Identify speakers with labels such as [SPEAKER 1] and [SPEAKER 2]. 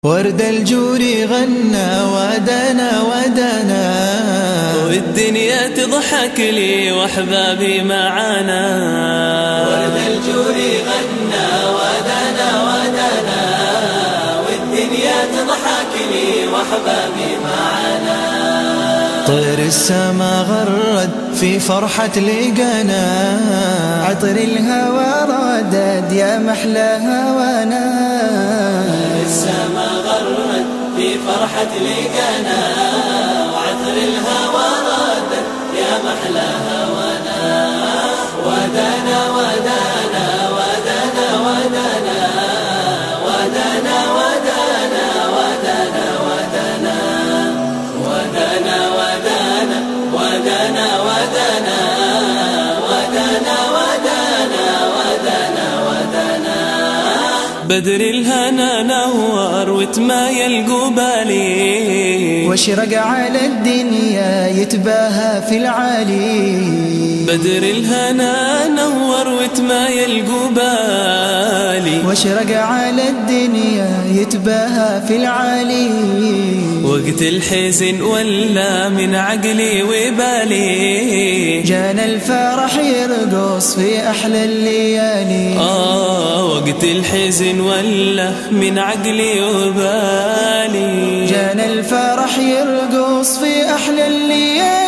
[SPEAKER 1] ورد الجور غنى ودنا ودنا
[SPEAKER 2] والدنيا تضحك لي واحبابي معانا
[SPEAKER 1] ورد الجور غنى ودنا ودنا والدنيا تضحك لي واحبابي معانا طير السما غرد في فرحة لقانا
[SPEAKER 3] عطر الهوى ردد يا محلى هوانا
[SPEAKER 1] السما غرد في فرحة لقانا وعطر الهوى ردد يا محلى هوانا ودانا ودانا ودانا ودانا ودانا ودانا ودانا ودانا ودانا ودانا ودانا ودانا ودانا ودانا ودانا ودانا
[SPEAKER 2] بدر الهنا نور وتمايل قبالي
[SPEAKER 3] واشرق على الدنيا يتباهى في العالي
[SPEAKER 2] بدر الهنا نور وتمايل قبالي
[SPEAKER 3] واشرق على الدنيا يتباهى في العالي
[SPEAKER 2] وقت الحزن ولا من عقلي وبالي
[SPEAKER 3] جانا الفرح يرقص في أحلى الليالي
[SPEAKER 2] آه وقت الحزن ولا من عقلي وبالي
[SPEAKER 3] جانا الفرح يرقص في أحلى الليالي